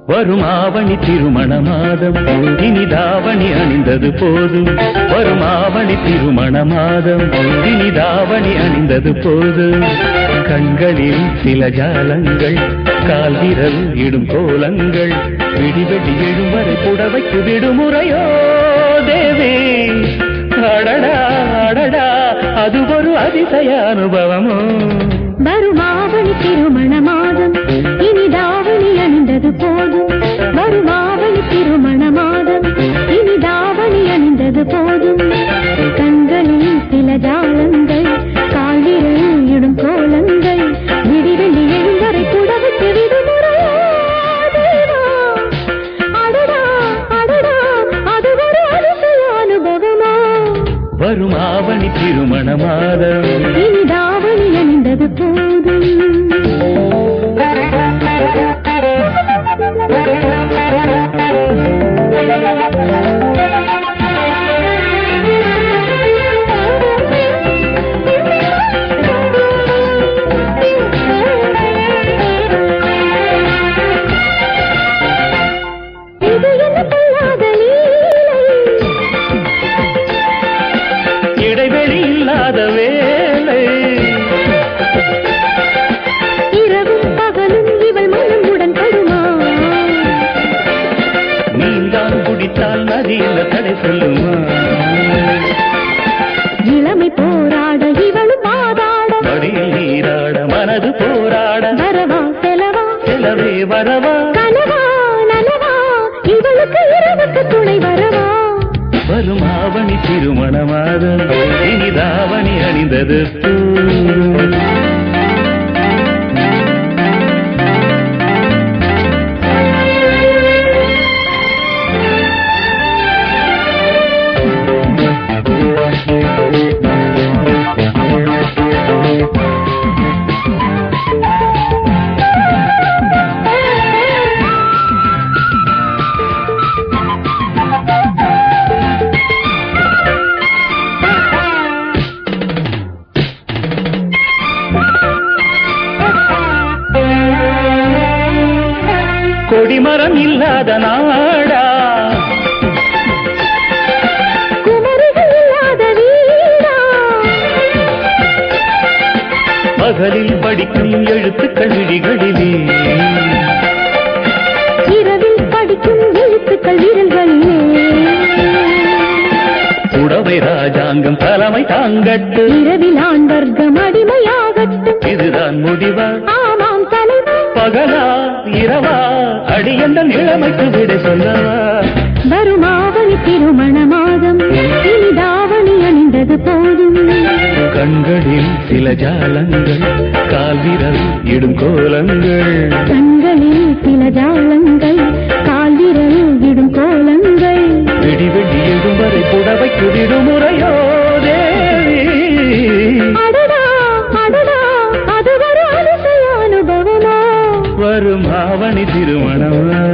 வரும் ஆவணி திருமண மாதம் இனி தாவணி அணிந்தது போதும் வரும் ஆவணி திருமண மாதம் இனி தாவணி அணிந்தது போதும் கண்களில் சில ஜாலங்கள் கால் விரல் இடும் கோலங்கள் விடி வெடி எழும் வரை புடவைக்கு விடுமுறையோ தேவி அடடா அடடா அது ஒரு அதிசய அனுபவமோ வருமாவணி திருமண மாதம் இனி தாவணி அணிந்தது போதும் வருமாவணி திருமண மாதம் இனி தாவணி அணிந்தது போதும் கண்களில் சில ஜாலங்கள் கால்விரல் இடும் கோலங்கள் விடிவெள்ளி எழுந்தரை புடவைக்கு விடுமுறையோ தேவா. அடடா அடடா அது ஒரு அதிசய அனுபவமோ வரும் ஆவணி திருமண மாதம் இனி தாவணி அணிந்தது இது என்ன பொல்லாத லீலை இடைவெளி இல்லாத வேலை இரவும் பகலும் இவள் மனம் உடன்படுமா நீந்தான் குடித்தால் நதியில் தடை சொல்லுமா இளமை போராட இவளும் பாதாட மடியில் நீராட மனது போராட வரவா செலவா செலவே வரவா கனவா நனவா இவளுக்கு இரவுக்கு துணை வரவா வரும் ஆவணி திருமண மாதம் இனி தாவணி அணிந்தது போதும். கொடிமரம் இல்லாத நாடா குமரிகள் இல்லாத வீடா பகலில் படிக்கும் எழுத்துக்கள் விழிகளிலே இரவில் படிக்கும் எழுத்துக்கள் விரல்களிலே புடவை ராஜாங்கம் தலைமை தாங்கட்டு இரவில் ஆண் வர்க்கம் அடிமையாகட்டும் இதுதான் முடிவா ஆமாம் தலைவா பகலா இரவா அடியந்தன் இளமைக்கு விட சொல்லவா வருமாவணி திருமண மாதம் இனி தாவணி அணிந்தது போதும் கண்களில் சில ஜாலங்கள் கால் விரல் இடும் கோலங்கள் கண்களில் சில ஜாலங்கள் கால் விரல் விடும் கோலங்கள் விடி வெடி இடும் வரை புடவைக்கு விடுமுறையோ தேவி அடடா அடடா அது ஒரு அதிசய அனுபவமா வரும் ஆவணி திருமணமா